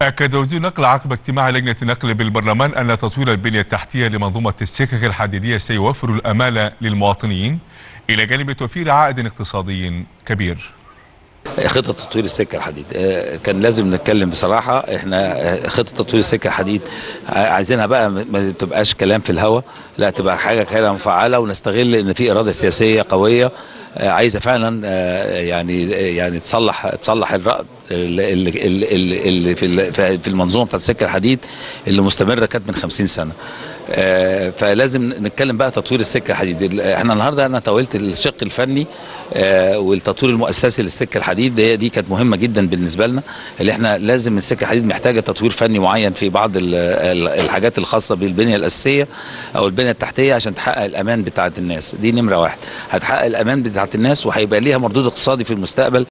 أكد وزير النقل عقب اجتماع لجنة النقل بالبرلمان أن تطوير البنية التحتية لمنظومة السكك الحديدية سيوفر الأمال للمواطنين إلى جانب توفير عائد اقتصادي كبير خطه تطوير السكه الحديد آه، كان لازم نتكلم بصراحه احنا آه، خطه تطوير السكه الحديد عايزينها بقى ما تبقاش كلام في الهواء لا تبقى حاجه كده مفعله ونستغل ان في اراده سياسيه قويه آه، عايزه فعلا يعني يعني تصلح تصلح الرأي اللي, اللي, اللي في في المنظومه بتاعت السكه الحديد اللي مستمره كانت من 50 سنه آه، فلازم نتكلم بقى تطوير السكه الحديد احنا النهارده انا طولت الشق الفني آه، والتطوير المؤسسي للسكه الحديد دي, دي كانت مهمه جدا بالنسبه لنا اللي احنا لازم السكه الحديد محتاجه تطوير فني معين في بعض الحاجات الخاصه بالبنيه الاساسيه او البنيه التحتيه عشان تحقق الامان بتاعه الناس دي نمره واحد هتحقق الامان بتاعه الناس وهيبقى ليها مردود اقتصادي في المستقبل